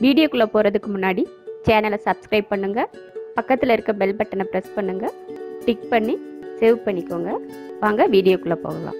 வீடியோக்குள்ளே போகிறதுக்கு முன்னாடி சேனலை சப்ஸ்கிரைப் பண்ணுங்கள் பக்கத்தில் இருக்க பெல் பட்டனை ப்ரெஸ் பண்ணுங்கள் டிக் பண்ணி சேவ் பண்ணிக்கோங்க வாங்க வீடியோக்குள்ளே போகலாம்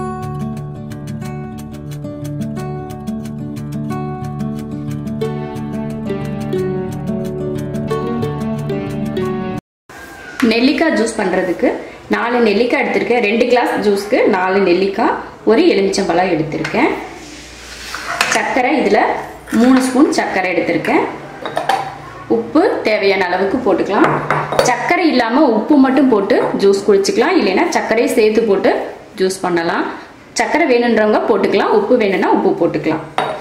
நெல்லிக்காய் ஜூஸ் பண்ணுறதுக்கு நாலு நெல்லிக்காய் எடுத்திருக்கேன் ரெண்டு கிளாஸ் ஜூஸ்க்கு நாலு நெல்லிக்காய் ஒரு எலுமிச்சம்பழம் எடுத்திருக்கேன் சர்க்கரை இதில் மூணு ஸ்பூன் சர்க்கரை எடுத்திருக்கேன் உப்பு தேவையான அளவுக்கு போட்டுக்கலாம் சர்க்கரை இல்லாமல் உப்பு மட்டும் போட்டு ஜூஸ் குடிச்சிக்கலாம் இல்லைன்னா சர்க்கரையை சேர்த்து போட்டு ஜூஸ் பண்ணலாம் சர்க்கரை வேணுன்றவங்க போட்டுக்கலாம் உப்பு வேணும்னா உப்பு போட்டுக்கலாம்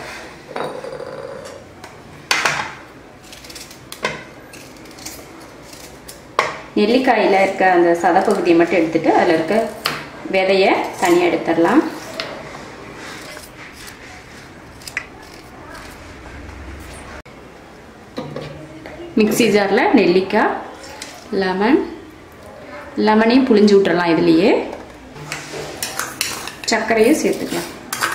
நெல்லிக்காயில் இருக்க அந்த சதப்பகுதியை மட்டும் எடுத்துட்டு அதில் இருக்க விதையை தனியாக எடுத்துடலாம் மிக்ஸி ஜாரில் நெல்லிக்காய் லெமன் லெமனையும் புளிஞ்சு விட்டுறலாம் இதுலேயே சர்க்கரையும் சேர்த்துக்கலாம்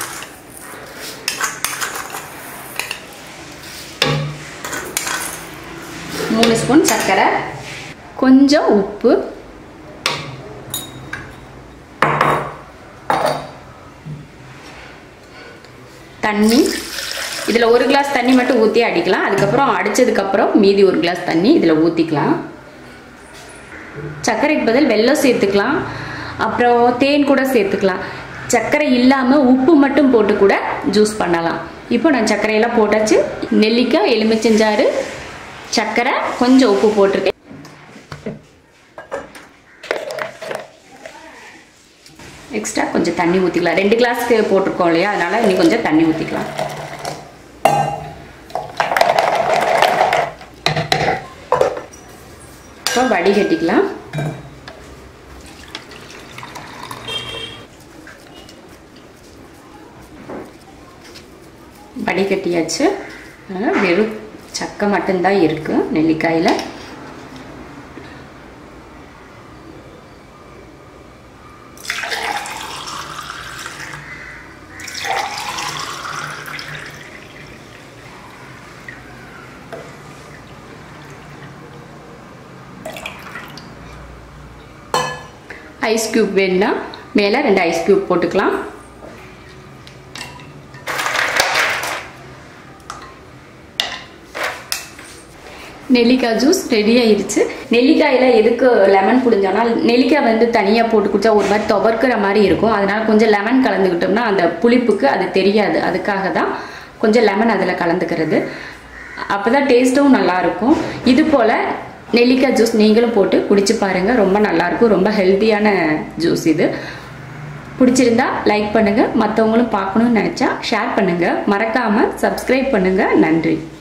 மூணு ஸ்பூன் சர்க்கரை கொஞ்சம் உப்பு தண்ணி இதில் ஒரு கிளாஸ் தண்ணி மட்டும் ஊற்றி அடிக்கலாம் அதுக்கப்புறம் அடித்ததுக்கப்புறம் மீதி ஒரு கிளாஸ் தண்ணி இதில் ஊற்றிக்கலாம் சர்க்கரைக்கு பதில் வெல்லம் சேர்த்துக்கலாம் அப்புறம் தேன் கூட சேர்த்துக்கலாம் சர்க்கரை இல்லாமல் உப்பு மட்டும் போட்டு கூட ஜூஸ் பண்ணலாம் இப்போ நான் சர்க்கரையெல்லாம் போட்டாச்சு நெல்லிக்காய் எலுமிச்சஞ்சாறு சர்க்கரை கொஞ்சம் உப்பு போட்டிருக்கேன் எக்ஸ்ட்ரா கொஞ்சம் தண்ணி ஊற்றிக்கலாம் ரெண்டு கிளாஸ்க்கு போட்டிருக்கோம் இல்லையா அதனால் இன்னும் கொஞ்சம் தண்ணி ஊற்றிக்கலாம் இப்போ வடிகட்டிக்கலாம் வடிகட்டியாச்சு அதனால் வெறும் சக்கை மட்டும்தான் இருக்குது நெல்லிக்காயில் ஐஸ் க்யூப் வேணும்னா மேலே ரெண்டு ஐஸ் க்யூப் போட்டுக்கலாம் நெல்லிக்காய் ஜூஸ் ரெடி ஆயிருச்சு நெல்லிக்காயில் எதுக்கு லெமன் புழிஞ்சோன்னா நெல்லிக்காய் வந்து தனியாக போட்டு குடிச்சா ஒரு மாதிரி துவர்க்கிற மாதிரி இருக்கும் அதனால கொஞ்சம் லெமன் கலந்துக்கிட்டோம்னா அந்த புளிப்புக்கு அது தெரியாது அதுக்காக தான் கொஞ்சம் லெமன் அதில் கலந்துக்கிறது அப்போ தான் டேஸ்ட்டும் நல்லாயிருக்கும் இது போல் நெல்லிக்காய் ஜூஸ் நீங்களும் போட்டு குடிச்சு பாருங்கள் ரொம்ப நல்லாயிருக்கும் ரொம்ப ஹெல்த்தியான ஜூஸ் இது பிடிச்சிருந்தா லைக் பண்ணுங்கள் மற்றவங்களும் பார்க்கணும்னு நினச்சா ஷேர் பண்ணுங்கள் மறக்காமல் சப்ஸ்கிரைப் பண்ணுங்கள் நன்றி